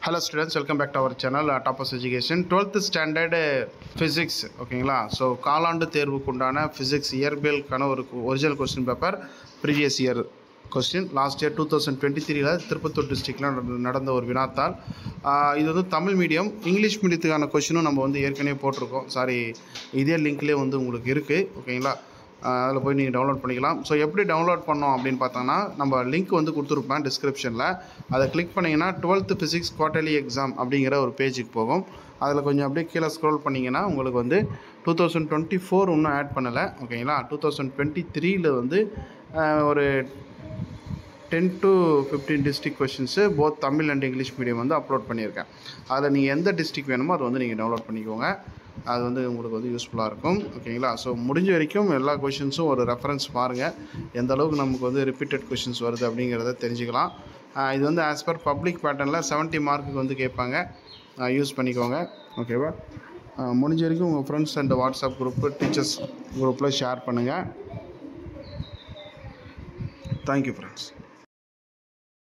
hello students welcome back to our channel Toppers education twelfth standard physics ஓகேங்களா so காலாண்டு தேர்வுக்கு உண்டான physics இயற்பியலுக்கான ஒரு original question paper previous year question last year two thousand twenty த்ரீல திருப்பத்தூர் டிஸ்ட்ரிக்டில் நடந்த ஒரு வினாத்தாள் ஆஹ் இது வந்து தமிழ் மீடியம் இங்கிலீஷ் மீடியத்துக்கான கொஸ்டினும் நம்ம வந்து ஏற்கனவே போட்டிருக்கோம் சாரி இதே லிங்க்லேயே வந்து உங்களுக்கு இருக்குது ஓகேங்களா அதில் போய் நீங்கள் டவுன்லோட் பண்ணிக்கலாம் ஸோ எப்படி டவுன்லோட் பண்ணோம் அப்படின்னு பார்த்தோன்னா நம்ம லிங்க் வந்து கொடுத்துருப்பேன் டிஸ்கிரிப்ஷனில் அதை கிளிக் பண்ணிங்கன்னா டுவெல்த்து ஃபிசிக்ஸ் குவார்டர்லி எக்ஸாம் அப்படிங்கிற ஒரு பேஜுக்கு போகும் அதில் கொஞ்சம் அப்படியே கீழே ஸ்க்ரோல் பண்ணிங்கன்னா உங்களுக்கு வந்து டூ தௌசண்ட் டுவெண்ட்டி ஃபோர் இன்னும் ஆட் பண்ணலை ஓகேங்களா டூ தௌசண்ட் டுவெண்ட்டி த்ரீல வந்து ஆஹ், ஒரு ten to fifteen district questions both Tamil and English medium வந்து அப்லோட் பண்ணியிருக்கேன் அதில் நீங்கள் எந்த டிஸ்ட்ரிக் வேணுமோ அதை வந்து நீங்கள் டவுன்லோட் பண்ணிக்கோங்க அது வந்து உங்களுக்கு வந்து யூஸ்ஃபுல்லாக இருக்கும் ஓகேங்களா ஸோ முடிஞ்ச வரைக்கும் எல்லா கொஷின்ஸும் ஒரு ரெஃபரன்ஸ் பாருங்கள் எந்த அளவுக்கு நமக்கு வந்து ரிப்பீட்டட் கொஷின்ஸ் வருது அப்படிங்கிறத தெரிஞ்சுக்கலாம் ஆஹ் இது வந்து ஆஸ் பர் பப்ளிக் பேட்டர்னில் 70 மார்க்குக்கு வந்து கேட்பாங்க யூஸ் பண்ணிக்கோங்க ஓகேவா ஆஹ் முடிஞ்ச வரைக்கும் உங்கள் friends and WhatsApp group teachers குரூப்பில் ஷேர் பண்ணுங்கள் தேங்க்யூ ஃப்ரெண்ட்ஸ்